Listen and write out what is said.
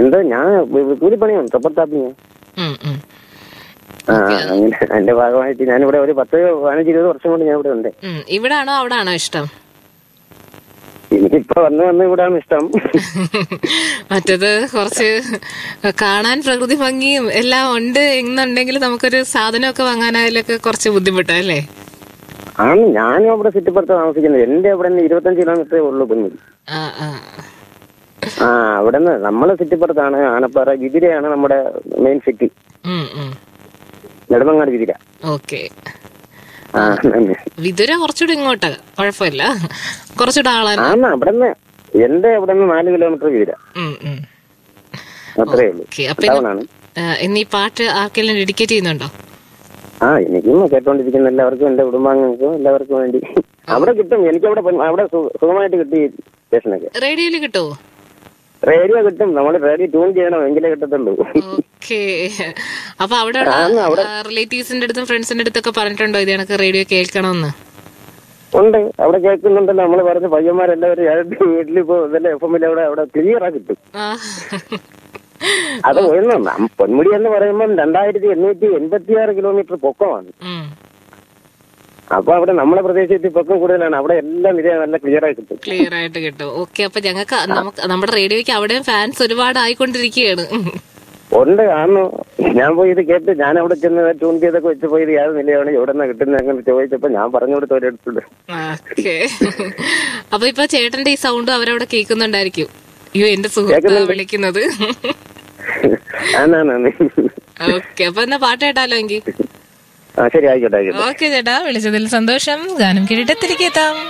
എന്താ ഞാൻ V- കൂലിപ്പണിയാണ് rubber tapping ഉം, ഉം. ആ അങ്ങനെ അതിന്റെ ഭാഗമായിട്ട് ഞാനിവിടെ ഒരു പത്ത് പതിനഞ്ച് ഇരുപത് വർഷം കൊണ്ട് ഞാൻ ഇവിടെ ഉണ്ട് ഉം. ഇവിടാണോ അവിടാണോ ഇഷ്ടം എനിക്കിപ്പോ വന്ന് വന്ന് ഇവിടാണ് ഇഷ്ടം മറ്റത് കുറച്ച് കാണാൻ പ്രകൃതി ഭംഗിയും എല്ലാം ഉണ്ട് എന്നുണ്ടെങ്കിൽ നമുക്കൊരു സാധനമൊക്കെ വാങ്ങാനായാലൊക്കെ കുറച്ച് ബുദ്ധിമുട്ടല്ലേ ആണ് ഞാനും അവിടെ ചുറ്റിപ്പുറത്ത് താമസിക്കുന്നത് എന്റെ അവിടെ നിന്ന് ഇരുപത്തഞ്ച് കിലോമീറ്ററേ ഉള്ളൂ കുഞ്ഞിൽ ആ ആ ആ അവിടെ നിന്ന് നമ്മളെ ചുറ്റിപ്പുറത്താണ് ആനപ്പാറ വിതിരയാണ് നമ്മുടെ മെയിൻ സിറ്റി ഉം, ഉം. നെടുമങ്ങാട് വിതിര ഓക്കെ ആ തന്നെ. വിതുര കുറച്ചുകൂടി ഇങ്ങോട്ടാ കുഴപ്പമില്ല കുറച്ചുകൂടെ ആളാണ് ആന്ന് അവിടെ നിന്ന് എന്റെ അവിടെ നിന്ന് നാല് കിലോമീറ്റർ വിതിര ഉം, ഉം. അത്രേ ഉള്ളൂ ഓക്കെ അപ്പൊ ഇന്ന് ടൗണാണ് ആ, ഇന്ന് ഈ പാട്ട് ആർക്കെല്ലാം ഡെഡിക്കേറ്റ് ചെയ്യുന്നുണ്ടോ ആ എനിക്കും കേട്ടോണ്ടിരിക്കുന്ന എല്ലാവർക്കും എന്റെ കുടുംബാംഗങ്ങൾക്കും എല്ലാവർക്കും വേണ്ടി അവിടെ കിട്ടും എനിക്ക് അവിടെ പ- അവിടെ സു- സുഖമായിട്ട് കിട്ടി സ്റ്റേഷനൊക്കെ റേഡിയോയിൽ കിട്ടുമോ റേഡിയോ കിട്ടും നമ്മൾ റേഡിയോ ട്യൂൺ ചെയ്യണം എങ്കിലേ കിട്ടത്തുള്ളൂ ഓക്കെ അപ്പൊ അവിടെ ആന്ന് അവിടെ- റിലേറ്റീവ്സിന്റെ അടുത്തും ഫ്രണ്ട്സിന്റെ അടുത്തൊക്കെ പറഞ്ഞിട്ടുണ്ടോ ഇത് കണക്ക് റേഡിയോ കേൾക്കണമെന്ന് ഉണ്ട് അവിടെ കേൾക്കുന്നുണ്ടല്ലോ നമ്മൾ പറഞ്ഞ പയ്യന്മാരെല്ലാവരും ഏഴ് വീട്ടിൽ ഇപ്പൊ ഇതല്ലേ എഫ് എമ്മിൽ അവിടെ അവിടെ ക്ലിയർ ആ കിട്ടും ആ. അത് ഒന്ന് നം- പൊന്മുടി എന്ന് പറയുമ്പോൾ രണ്ടായിരത്തി എണ്ണൂറ്റി എൺപത്തി ആറ് കിലോമീറ്റർ പൊക്കമാണ് ഉം. അപ്പൊ അവിടെ നമ്മളെ പ്രദേശത്ത് പൊക്കം കൂടുതലാണ് അവിടെ എല്ലാം ഇതേ നല്ല ക്ലിയർ ആയി കിട്ടും ക്ലിയർ ആയിട്ട് കിട്ടും ഓക്കെ അപ്പൊ ഞങ്ങൾക്ക് നമുക്ക് നമ്മുടെ റേഡിയോയ്ക്ക് അവിടെയും ഫാൻസ് ഒരുപാട് ആയിക്കൊണ്ടിരിക്കുകയാണ് ഉം. ഉണ്ട് ആന്നു ഞാൻ പോയി ഇത് കേട്ട് ഞാൻ അവിടെ ചെന്ന് ട്യൂൺ ചെയ്തൊക്കെ വെച്ച് പോയി ഇത് ഏത് നിലയാണ് എവിടെ നിന്ന് കിട്ടുന്നത് അങ്ങനെ ചോദിച്ചപ്പോ ഞാൻ പറഞ്ഞു കൊടുത്ത ഒരിടത്തുണ്ട് ഓക്കെ അപ്പൊ ഇപ്പൊ ചേട്ടന്റെ ഈ സൗണ്ട് അവരവിടെ കേൾക്കുന്നുണ്ടായിരിക്കും അയ്യോ എന്റെ സുഹൃത്ത് കേൾക്കുന്നുണ്ട്. വിളിക്കുന്നത് ആന്നാന്ന് ഓക്കെ അപ്പൊ എന്നാ പാട്ട് കേട്ടാലോ എങ്കിൽ ആ ശരി ആയിക്കോട്ടെ ആയിക്കോട്ടെ ഓക്കെ ചേട്ടാ വിളിച്ചതിൽ സന്തോഷം ഗാനം കേട്ടിട്ട് തിരികെ എത്താം